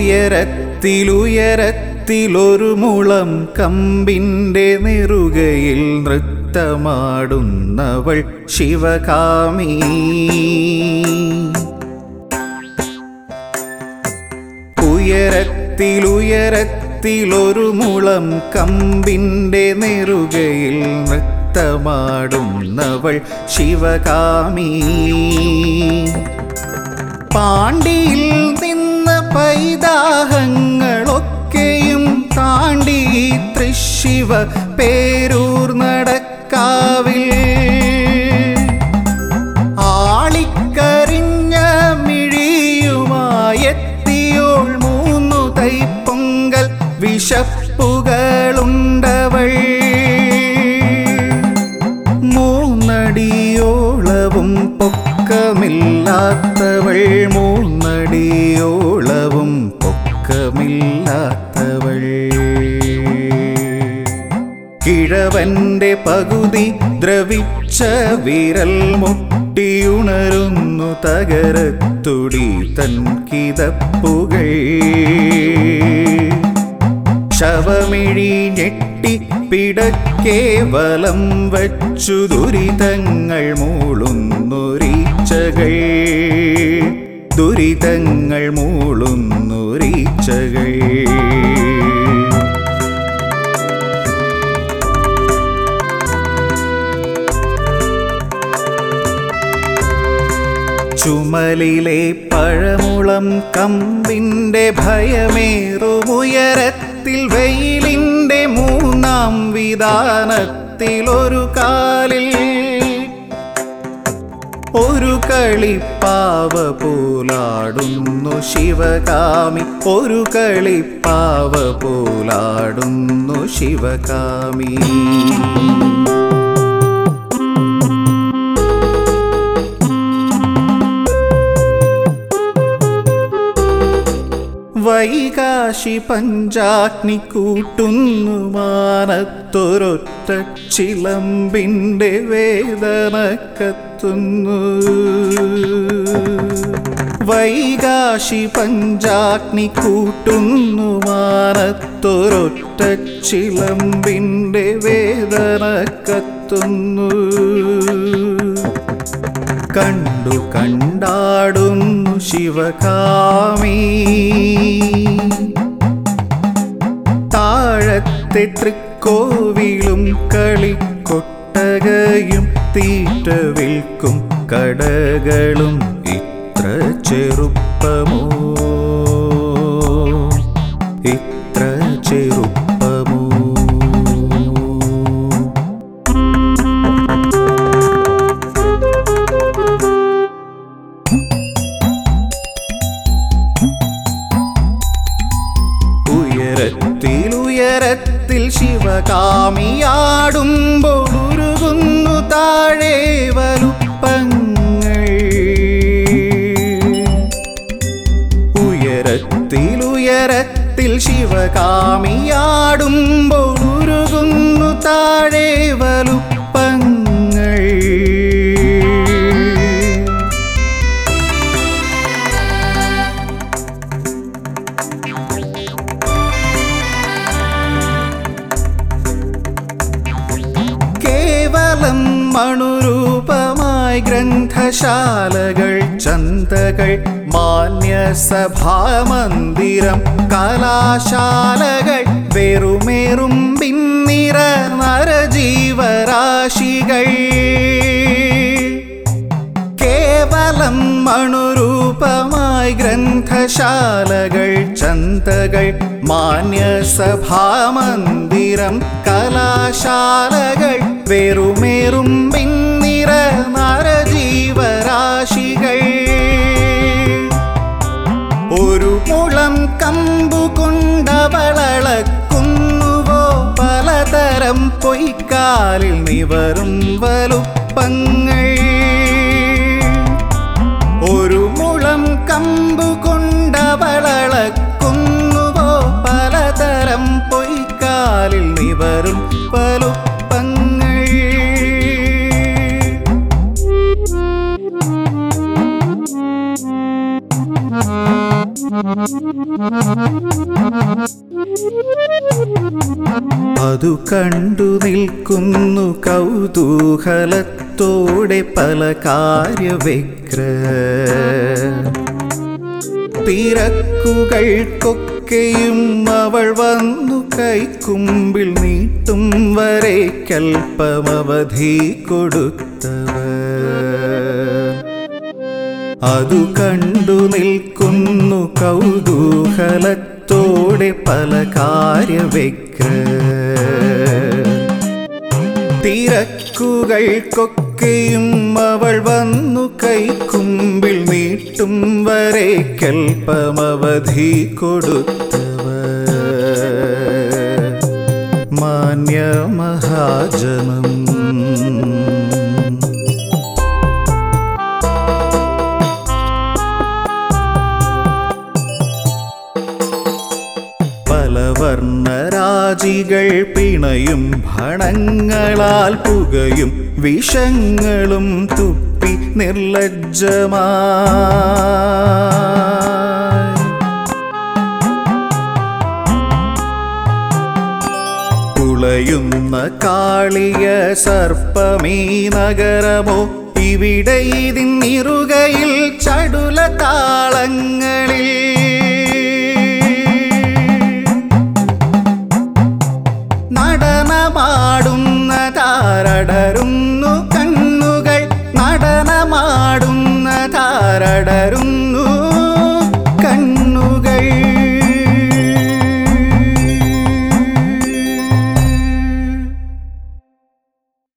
ഉയരത്തിലുയരത്തിലൊരു മുളം കമ്പിൻ്റെ നെറുകയിൽ നൃത്തമാടുന്നവൾ ശിവകാമി ഉയരത്തിലുയരത്തിലൊരു മുളം കമ്പിൻ്റെ നെറുകയിൽ നൃത്തമാടുന്നവൾ ശിവകാമി പാണ്ടിയിൽ നിന്ന് പൈതാഹങ്ങളൊക്കെയും താണ്ടി തൃശിവ പേരൂർ നടക്കാവിൽ ആളിക്കരിഞ്ഞ മിഴിയുമായെത്തിയോൾ മൂന്നു തൈപ്പൊങ്കൽ വിശപ്പുകളുണ്ടവൾ മൂന്നടിയോളവും പൊക്കമില്ലാത്തവൾ മൂന്നടിയോളവും പൊക്കമില്ലാത്തവൾ കിഴവന്റെ പകുതി ദ്രവിച്ച വിരൽ മുട്ടിയുണരുന്നു തകരത്തുടി തൻ കിതപ്പുകൾ ശവമിഴി ഞെട്ടി പിടക്കേവലം വച്ചു ദുരിതങ്ങൾ മൂളുന്നൊരീച്ചകൾ ദുരിതങ്ങൾ മൂളുന്നൊരീച്ചകൾ ചുമലിലെ പഴമുളം കമ്പിൻ്റെ ഭയമേറുമുയരത്തിൽ വെയിലിൻ്റെ മൂന്നാം വിധാനത്തിലൊരു കാലിൽ ഒരു കളിപ്പാവ പോലാടുന്നു ശിവകാമി ഒരു കളിപ്പാവ പോലാടുന്നു ശിവകാമി വൈകാശി പഞ്ചാഗ്നി കൂട്ടുന്നു മാനത്തൊരൊറ്റ ചിലമ്പിൻ്റെ വേദന കത്തുന്നു വൈകാശി പഞ്ചാഗ്നി കൂട്ടുന്നു മാനത്തൊരൊറ്റ ചിലമ്പിൻ്റെ വേദന കത്തുന്നു കണ്ടു കണ്ടാടുന്നു ശിവകാമി താഴത്തെ തൃക്കോവിലും കളിക്കൊട്ടകയും തീറ്റ വിൽക്കും കടകളും ഇത്ര ചെറുപ്പമോ ഇത്ര ചെറുപ്പമോ ഉയരത്തിലുയരത്തിൽ ശിവകാമിയാടുമ്പോൾ ഉരുകുന്നു താഴെ വലുപ്പങ്ങൾ ഉയരത്തിലുയരത്തിൽ ശിവകാമിയാടുമ്പോൾ ഉരുകുന്നു താഴെ വലുപ്പങ്ങൾ കേവലം മണുരൂപമായി ഗ്രന്ഥശാലകൾ ചന്തകൾ മാന്യസഭാമന്ദിരം കലാശാലകൾ വെറുമേറും പിന്നിറ നരജീവരാശികൾ കേവലം മണുരൂപമായി ഗ്രന്ഥശാലകൾ ചന്തകൾ മാന്യസഭാമന്ദിരം കലാശാലകൾ വെറുമേറും പിന്നിറ നരജീവരാശികൾ ഒരു മുളം കമ്പു കൊണ്ടവളക്കുന്നുവോ പലതരം പൊയ്ക്കാലിൽ നിവരും വലുപ്പങ്ങൾ ഒരു മുളം കമ്പു കൊണ്ടവളക്കുന്നുവോ പലതരം പൊയ്ക്കാലിൽ നിവരും വലുപ്പങ്ങൾ അതു കണ്ടു നിൽക്കുന്നു കൗതൂഹലത്തോടെ പല കാര്യവ്യഗ്ര തിരക്കുകൾക്കൊക്കെയും അവൾ വന്നു കൈക്കുമ്പിൽ നീട്ടും വരെ കൽപ്പമവധി കൊടുത്തവർ അതു കണ്ടു നിൽക്കുന്നു കൗതൂഹലത്തോടെ പല കാര്യവ്യഗ്ര തിരക്കുകൾക്കൊക്കെയും അവൾ വന്നു കൈക്കുമ്പിൽ നീട്ടും വരെ കൽപ്പമവധി കൊടുത്തവർ മാന്യ മഹാജനം പല വർണ്ണരാജികൾ പിണയും ഭണങ്ങളാൽ പുകയും വിഷങ്ങളും തുപ്പി നിർലജ്ജമായി പുളയുന്ന കാളിയ സർപ്പമീ നഗരമോ ഇവിടെ ഇതിന്നിറുകയിൽ ചടുല താളങ്ങളിൽ നടനമാടുന്ന താരടരുന്നു കണ്ണുകൾ നടനമാടുന്ന താരടരുന്നു